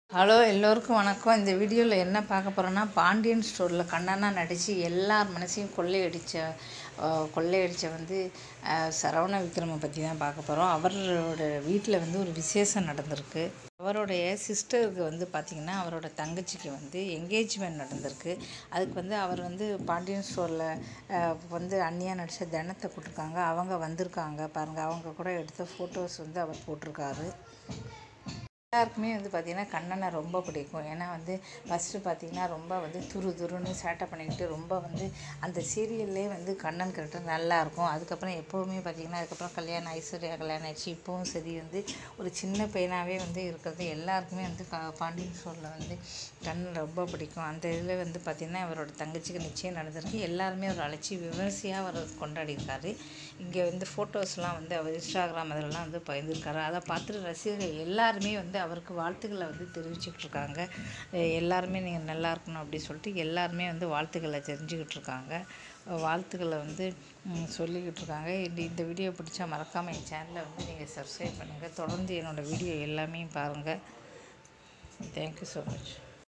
hello எல்லோருக்கும் வணக்கம் இந்த வீடியோவில் என்ன பார்க்க போகிறோன்னா பாண்டியன் ஸ்டோரில் கண்ணனா நடித்து எல்லார் மனசையும் கொள்ளையடித்த கொள்ளையடித்த வந்து அஹ், சரவண விக்ரமை பற்றி தான் பார்க்க போகிறோம் அவரோட வீட்டில் வந்து ஒரு விசேஷம் நடந்திருக்கு அவருடைய சிஸ்டருக்கு வந்து பார்த்திங்கன்னா அவரோட தங்கச்சிக்கு வந்து என்கேஜ்மெண்ட் நடந்திருக்கு அதுக்கு வந்து அவர் வந்து பாண்டியன் ஸ்டோரில் வந்து அண்ணியா நடித்த தினத்தை கொடுத்துருக்காங்க அவங்க வந்திருக்காங்க பாருங்கள் அவங்க கூட எடுத்த ஃபோட்டோஸ் வந்து அவர் போட்டிருக்காரு எல்லாருக்குமே வந்து பார்த்திங்கன்னா கண்ணனை ரொம்ப பிடிக்கும் ஏன்னா வந்து ஃபஸ்ட்டு பார்த்திங்கன்னா ரொம்ப வந்து துரு துருன்னு சேட்டை பண்ணிக்கிட்டு ரொம்ப வந்து அந்த சீரியல்லே வந்து கண்ணன் கேரக்டர் நல்லா இருக்கும் அதுக்கப்புறம் எப்போவுமே பார்த்திங்கன்னா அதுக்கப்புறம் கல்யாணம் ஐஸ்வர்யா கல்யாணம் ஆயிடுச்சு இப்போவும் சரி வந்து ஒரு சின்ன பையனாகவே வந்து இருக்கிறது எல்லாருக்குமே வந்து கா பாண்டியன் ஸ்டோரில் வந்து கண்ணன் ரொம்ப பிடிக்கும் அந்த இதில் வந்து பார்த்திங்கன்னா இவரோட தங்கச்சிக்கு நிச்சயம் நடந்திருக்கு எல்லாருமே அவர் அழைச்சி விமர்சையாக அவர் கொண்டாடியிருக்காரு இங்கே வந்து ஃபோட்டோஸ்லாம் வந்து அவர் இன்ஸ்டாகிராம் அதிலலாம் வந்து பகிர்ந்துருக்காரு அதை பார்த்துட்டு ரசிகர்கள் எல்லாருமே வந்து அவருக்கு வாழ்த்துக்களை வந்து தெரிவிச்சுக்கிட்டு இருக்காங்க அஹ் எல்லாருமே நீங்கள் நல்லா இருக்கணும் அப்படி சொல்லிட்டு எல்லாருமே வந்து வாழ்த்துக்களை தெரிஞ்சுக்கிட்டு இருக்காங்க அஹ் வாழ்த்துக்களை வந்து ம், சொல்லிக்கிட்டு இருக்காங்க இந்த இந்த வீடியோ பிடிச்சா மறக்காமல் என் சேனலை வந்து நீங்கள் சப்ஸ்கிரைப் பண்ணுங்கள் தொடர்ந்து என்னோடய வீடியோ எல்லாமே பாருங்கள் தேங்க்யூ ஸோ மச்